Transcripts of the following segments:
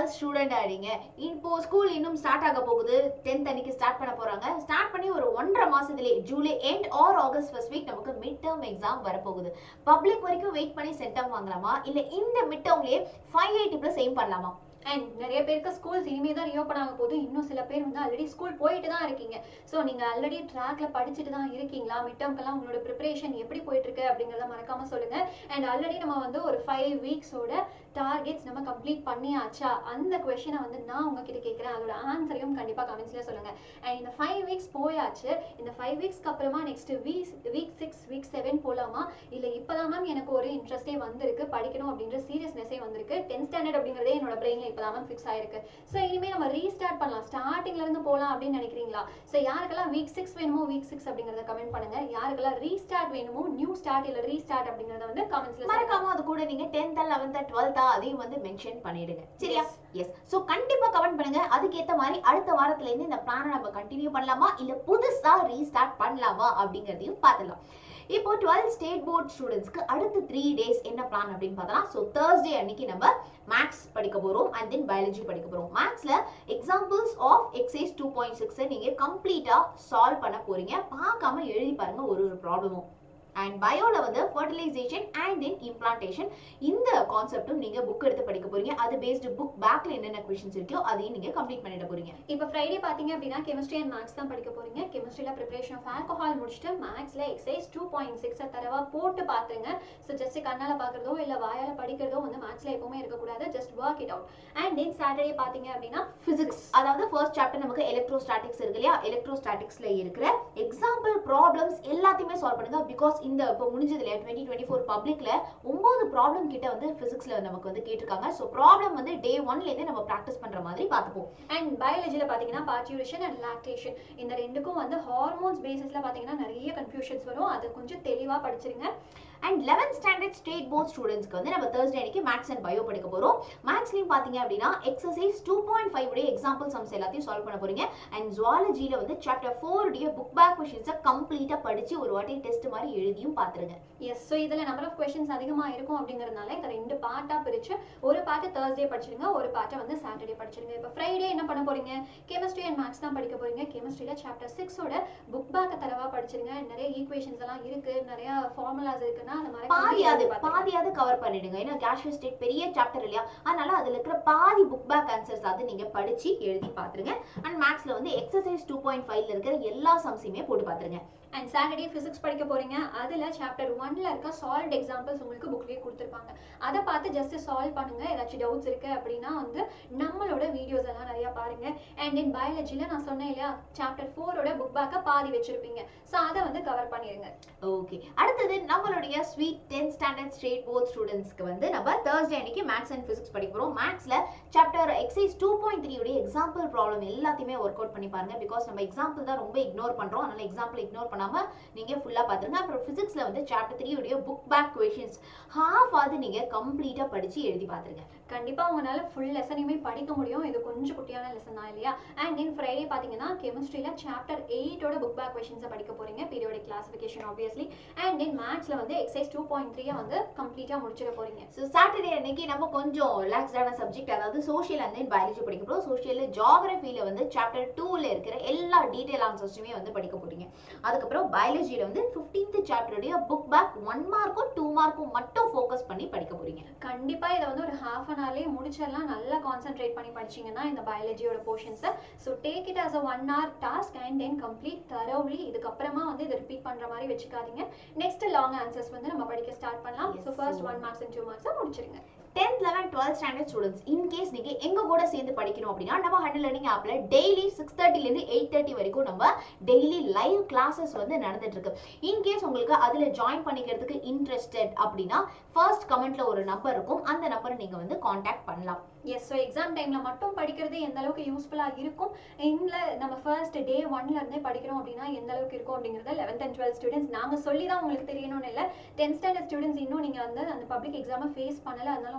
Student ஆறீங்க இப்போ school இன்னும் start ஆக போகுது டென்த் அன்னைக்கு ஸ்டார்ட் பண்ண போறாங்க ஸ்டார்ட் பண்ணி ஒரு ஒன்றரை மாசத்துலயே July end or August first week நமக்கு மிட் டேர்ம் எக்ஸாம் வரப்போகுது பப்ளிக் வரைக்கும் வெயிட் பண்ணி சென்டம் வாங்கலாமா இல்ல இந்த மிட் டேர்ம்லயே ஃபைவ் எயிட்டி பிளஸ் எய்ம் பண்ணலாமா அண்ட் நிறைய பேருக்கு ஸ்கூல்ஸ் இனிமே தான் ரியோப்பன் ஆக போகுது இன்னும் சில பேர் வந்து ஆல்ரெடி ஸ்கூல் போயிட்டு தான் இருக்கீங்க ஸோ நீங்க ஆல்ரெடி ட்ராக்ல படிச்சுட்டு தான் இருக்கீங்களா மிட் டேர்ம்க்கெல்லாம் உங்களோட ப்ரிப்பரேஷன் எப்படி போயிட்டு இருக்கு அப்படிங்கறத மறக்காம சொல்லுங்க அண்ட் ஆல்ரெடி நம்ம வந்து ஒரு ஃபைவ் வீக்ஸோட டார்கெட்ஸ் நம்ம கம்ப்ளீட் பண்ணியாச்சா அந்த கொஷனை வந்து நான் உங்ககிட்ட கேட்குறேன் அதோட ஆன்சரையும் கண்டிப்பா கமெண்ட்ஸ்ல சொல்லுங்க அண்ட் இந்த ஃபைவ் வீக்ஸ் போயாச்சு இந்த ஃபைவ் வீக்ஸ்க்கு அப்புறமா next week week six week seven போலாமா இல்ல இப்பதான் மேம் எனக்கு ஒரு இன்ட்ரெஸ்டே வந்திருக்கு படிக்கணும் அப்படின்ற சீரியஸ்னஸே வந்திருக்கு டென்த் ஸ்டாண்டர்ட் அப்படிங்கறதே என்னோட பிரெயின்ல இப்பதான் மேம் ஃபிக்ஸ் ஆயிருக்கு ஸோ இனிமே நம்ம ரீஸ்டார்ட் பண்ணலாம் ஸ்டார்டிங்ல இருந்து போலாம் அப்படின்னு நினைக்கிறீங்களா ஸோ யாருக்கெல்லாம் வீக் சிக்ஸ் வேணுமோ வீக் சிக்ஸ் அப்படிங்கறத கமெண்ட் பண்ணுங்க யாருக்கெல்லாம் ரீஸ்டார்ட் வேணுமோ நியூ ஸ்டார்ட் இல்ல ரீஸ்டார்ட் அப்படிங்கறத வந்து கமெண்ட்ஸ்ல மறக்காம அது கூட நீங்க டென்த் லெவன்த் டுவெல்த்தா அதையும் வந்து மென்ஷன் பண்ணிடுங்க சரியா எஸ் சோ கண்டிப்பா கமெண்ட் பண்ணுங்க அதுக்கேத்த மாதிரி அடுத்த வாரத்துல இருந்து இந்த பிளானை நம்ம கண்டினியூ பண்ணலாமா இல்ல புதுசா ரீஸ்டார்ட் பண்ணலாமா அப்படிங்கறதையும் பார்த்துலாம் இப்போ டுவெல்த் ஸ்டேட் போர்ட் ஸ்டூடெண்ட்ஸ்க்கு அடுத்த த்ரீ டேஸ் என்ன பிளான் அப்படின்னு பார்த்தலாம் ஸோ தேர்ஸ்டே அன்னைக்கு நம்ம மேக்ஸ் படிக்க போறோம் அண்ட் தென் பயாலஜி படிக்க போறோம் மேக்ஸ்ல examples of exercise two point சிக்ஸை நீங்க கம்ப்ளீட்டா சால்வ் பண்ண போறீங்க பார்க்காம எழுதி பாருங்க ஒரு ஒரு ப்ராப்ளமும் அண்ட் பயோல வந்து ஃபர்டிலைசேஷன் அண்ட் தென் இம்ப்ளான்டேஷன் இந்த கான்செப்டும் நீங்க புக் எடுத்து படிக்க போறீங்க அது பேஸ்டு புக் பேக்ல என்னென்ன கொஷின்ஸ் இருக்கோ அதையும் நீங்க கம்ப்ளீட் பண்ணிட போறீங்க இப்போ ஃப்ரைடே பாத்தீங்க அப்படின்னா கெமிஸ்ட்ரி அண்ட் மேக்ஸ் தான் படிக்க போறீங்க கெமிஸ்ட்ரியில ப்ரிப்பரேஷன் ஆஃப் ஆல்கஹால் முடிச்சுட்டு மேக்ஸ்ல எக்ஸைஸ் டூ பாயிண்ட் சிக்ஸ் தரவா போட்டு பாத்துருங்க ஸோ ஜஸ்ட் கண்ணால பாக்குறதோ இல்ல வாயால படிக்கிறதோ வந்து மேக்ஸ்ல எப்பவுமே இருக்கக்கூடாது just work it out and then Saturday பாத்தீங்க அப்படின்னா பிசிக்ஸ் அதாவது ஃபர்ஸ்ட் சாப்டர் நமக்கு எலக்ட்ரோஸ்டாட்டிக்ஸ் இருக்கு இல்லையா எலக்ட்ரோஸ்டாட்டிக்ஸ்ல இருக்கிற எக்ஸாம்பிள் ப்ராப்ளம்ஸ் எல்லாத்தையுமே சால்வ் பண்ணுங்க பிகாஸ் இந்த இப்போ முடிஞ்சது இல்லையா டுவெண்ட்டி டுவெண்ட்டி ஃபோர் பப்ளிக்ல ஒன்பது ப்ராப்ளம் கிட்ட வந்து பிசிக்ஸ்ல நமக்கு வந்து கேட்டிருக்காங்க ஸோ ப்ராப்ளம் வந்து டே ஒன்ல இருந்து நம்ம ப்ராக்டிஸ் பண்ற மாதிரி பார்த்துப்போம் அண்ட் பயாலஜியில் பார்த்தீங்கன்னா பார்ட்யூரேஷன் அண்ட் லாக்டேஷன் இந்த ரெண்டுக்கும் வந்து ஹார்மோன்ஸ் பேசிஸில் பார்த்தீங்கன்னா நிறைய கன்ஃபியூஷன்ஸ் வரும் அதை கொஞ்சம் தெளிவாக படிச்சிருங்க and eleventh standard state board ஸ்டூடெண்ட்ஸ்க்கு வந்து நம்ம தேர்ஸ்டே அன்னைக்கு மேக்ஸ் அண்ட் பயோ படிக்க போறோம் மேக்ஸ்லயும் பாத்தீங்க அப்படின்னா எக்ஸசைஸ் டூ பாயிண்ட் ஃபைவ் உடைய எக்ஸாம்பிள் சம்ஸ் எல்லாத்தையும் சால்வ் பண்ண போறீங்க அண்ட் ஜுவாலஜியில வந்து சாப்டர் ஃபோர் உடைய புக் பேக் கொஷின்ஸை கம்ப்ளீட்டா படிச்சு ஒரு வாட்டி டெஸ்ட் மாதிரி எழுதியும் பாத்துருங்க எஸ் ஸோ இதில் நம்பர் ஆஃப் கொஷின்ஸ் அதிகமாக இருக்கும் அப்படிங்கிறதுனால இந்த ரெண்டு பார்ட்டாக பிரித்து ஒரு பார்ட்டை தேர்ஸ்டே படிச்சிருங்க ஒரு பார்ட்டை வந்து சாட்டர்டே படிச்சிருங்க இப்போ ஃப்ரைடே என்ன பண்ண போறீங்க கெமிஸ்ட்ரி அண்ட் மேக்ஸ் தான் படிக்க போறீங்க கெமிஸ்ட்ரியில் சாப்டர் சிக்ஸோட புக் பேக்கை தரவா படிச்சிருங்க நிறைய ஈக்குவேஷன்ஸ் எல்லாம் இருக்கு நிறைய ஃபார்முலாஸ் இருக்குன்னா அந்த மாதிரி பாதியாவது complete ஆ பார்த்துருங்க. பாதியாவது கவர் பண்ணிடுங்க ஏன்னா கேஷ்வல் ஸ்டேட் பெரிய சாப்டர் இல்லையா அதனால அதுல இருக்கிற பாதி புக் பேக் ஆன்சர்ஸ் அது நீங்க படிச்சு எழுதி பாத்துருங்க அண்ட் மேக்ஸ்ல வந்து எக்ஸசைஸ் டூ பாயிண்ட் ஃபைவ்ல இருக்கிற எல்லா சம்ஸையுமே போட்டு பாத்துருங்க அண்ட் சாட்டர்டே ஃபிசிக்ஸ் படிக்க போறீங்க அதுல சாப்டர் ஒன்ல இருக்க சால்வ் எக்ஸாம்பிள்ஸ் உங்களுக்கு புக்லயே கொடுத்துருப்பாங்க அதை பார்த்து ஜஸ்ட் சால்வ் பண்ணுங்க ஏதாச்சும் டவுட்ஸ் இருக்கு அப்படின்னா வந்து நம்மளோட வீடியோஸ் எல்லாம் நிறைய பாருங்க அண்ட் தென் பயாலஜில நான் சொன்னேன் இல்லையா சாப்டர் ஃபோரோட புக் பேக்கை பாதி வச்சிருப்பீங்க ஸோ அதை வந்து கவர் பண்ணிருங்க ஓகே அடுத்தது நம்மளுடைய sweet tenth standard state board ஸ்டூடெண்ட்ஸ்க்கு வந்து நம்ம தேர்ஸ்டே அன்னைக்கு மேக்ஸ் அண்ட் பிசிக்ஸ் படிக்க போறோம் மேக்ஸ்ல chapter exercise two point three உடைய எக்ஸாம்பிள் ப்ராப்ளம் எல்லாத்தையுமே ஒர்க் அவுட் பண்ணி பாருங்க பிகாஸ் நம்ம எக்ஸாம்பிள் தான் ரொம்ப இக்னோர் பண்றோம் அதனால எக்ஸாம்பிள் இக்னோர் பண்ணாம நீங்க ஃபுல்லா பாத்துருங்க அப்புறம் பிசிக்ஸ்ல வந்து சாப்டர் த்ரீ உடைய புக் பேக் கொஷின்ஸ் ஹாஃப் ஆது நீங்க கம்ப்ளீட்டா படிச்சு எழுதி பாத்துருங்க கண்டிப்பா உங்களால ஃபுல் லெசனையுமே படிக்க முடியும் இது கொஞ்சம் குட்டியான லெசன் தான் இல்லையா அண்ட் தென் ஃப்ரைடே பாத்தீங்கன்னா கெமிஸ்ட்ரியில சாப்டர் எயிட்டோட புக் பேக் கொஷின்ஸை படிக்க போறீங்க periodic classification obviously and then மேத்ஸ்ல வந்து எக்ஸைஸ் டூ பாயிண்ட் த்ரீ வந்து கம்ப்ளீட்டா முடிச்சிட போறீங்க ஸோ சாட்டர்டே அன்னைக்கு நம்ம கொஞ்சம் ரிலாக்ஸ்டான சப்ஜெக்ட் அதாவது சோஷியல் அண்ட் தென் பயாலஜி படிக்க போகிறோம் சோஷியல் ஜாகிரஃபியில் வந்து சாப்டர் டூவில் இருக்கிற எல்லா டீட்டெயில் ஆன்சர்ஸுமே வந்து படிக்க போறீங்க அதுக்கப்புறம் பயாலஜியில் வந்து ஃபிஃப்டீன்த் சாப்டருடைய புக் பேக் ஒன் மார்க்கும் டூ மார்க்கும் மட்டும் ஃபோக்கஸ் பண்ணி படிக்க போறீங்க கண்டிப்பா இதை வந்து ஒரு ஹாஃப் அன் ஹவர்லேயே முடிச்சிடலாம் நல்லா கான்சென்ட்ரேட் பண்ணி படிச்சீங்கன்னா இந்த பயாலஜியோட போர்ஷன்ஸை so take it as a one hour task and then complete thoroughly இதுக்கப்புறமா வந்து இதை ரிப்பீட் பண்ற மாதிரி வச்சுக்காதீங்க நெக்ஸ்ட் லாங் ஆன்சர்ஸ் வந்து நம்ம படிக்க ஸ்டார்ட் பண்ணலாம் Yes, so first so- one marks and two மார்க்ஸை முடிச்சிருங்க tenth eleven twelfth standard students in case நீங்க எங்க கூட சேர்ந்து படிக்கணும் அப்படின்னா நம்ம ஹண்ட்ரட் லேர்னிங் ஆப்ல டெய்லி சிக்ஸ் தேர்ட்டிலேருந்து எயிட் தேர்ட்டி வரைக்கும் நம்ம டெய்லி லைவ் கிளாஸஸ் வந்து நடந்துட்டு இருக்கு இன்கேஸ் உங்களுக்கு அதுல ஜாயின் பண்ணிக்கிறதுக்கு இன்ட்ரெஸ்டட் அப்படின்னா ஃபர்ஸ்ட் கமெண்ட்ல ஒரு நம்பர் இருக்கும் அந்த நம்பரை நீங்க வந்து காண்டாக்ட் பண்ணலாம் எஸ் ஸோ எக்ஸாம் டைம்ல மட்டும் படிக்கிறது எந்த அளவுக்கு யூஸ்ஃபுல்லா இருக்கும் இல்ல நம்ம ஃபர்ஸ்ட் டே ஒன்ல இருந்தே படிக்கிறோம் அப்படின்னா எந்த அளவுக்கு இருக்கும் அப்படிங்கறத லெவன்த் அண்ட் டுவெல்த் ஸ்டூடெண்ட்ஸ் நாங்க சொல்லி தான் உங்களுக்கு தெரியணும்னு இல்ல டென்த் ஸ்டாண்டர்ட் ஸ்டூடெண்ட்ஸ் இன்னும் நீங்க வந்து அந்த பப்ளிக் எக்ஸாமை ஃபேஸ் பண்ணல அதனால உங்களுக்கு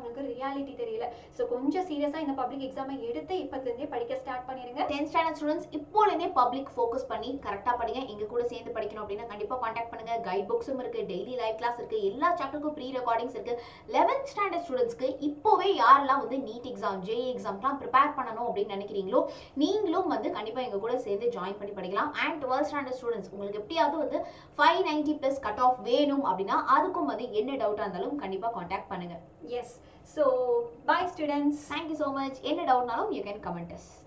அவங்களுக்கு ரியாலிட்டி தெரியல ஸோ கொஞ்சம் சீரியஸாக இந்த பப்ளிக் எக்ஸாமை எடுத்து இப்போதுலேருந்தே படிக்க ஸ்டார்ட் பண்ணிடுங்க டென்த் ஸ்டாண்டர்ட் ஸ்டூடெண்ட்ஸ் இப்போலேருந்தே பப்ளிக் ஃபோக்கஸ் பண்ணி கரெக்டாக படிங்க எங்க கூட சேர்ந்து படிக்கணும் அப்படின்னா கண்டிப்பாக காண்டாக்ட் பண்ணுங்க கைட் புக்ஸும் இருக்கு டெய்லி லைவ் கிளாஸ் இருக்கு எல்லா சாப்டருக்கும் ப்ரீ ரெக்கார்டிங்ஸ் இருக்கு லெவன்த் ஸ்டாண்டர்ட் ஸ்டூடெண்ட்ஸ்க்கு இப்போவே யாரெல்லாம் வந்து நீட் எக்ஸாம் ஜே எக்ஸாம்லாம் ப்ரிப்பேர் பண்ணணும் அப்படின்னு நினைக்கிறீங்களோ நீங்களும் வந்து கண்டிப்பாக எங்க கூட சேர்ந்து ஜாயின் பண்ணி படிக்கலாம் அண்ட் டுவெல்த் ஸ்டாண்டர்ட் ஸ்டூடெண்ட்ஸ் உங்களுக்கு எப்படியாவது வந்து five ninety plus cut off வேணும் அப்படின்னா அதுக்கும் வந்து என்ன டவுட்டாக இருந்தாலும் கண்டிப்பாக காண்டாக்ட் பண்ணுங்க yes so bye students thank you so much என்ன டவுட்னாலும் யூ கேன் கமெண்ட் அஸ்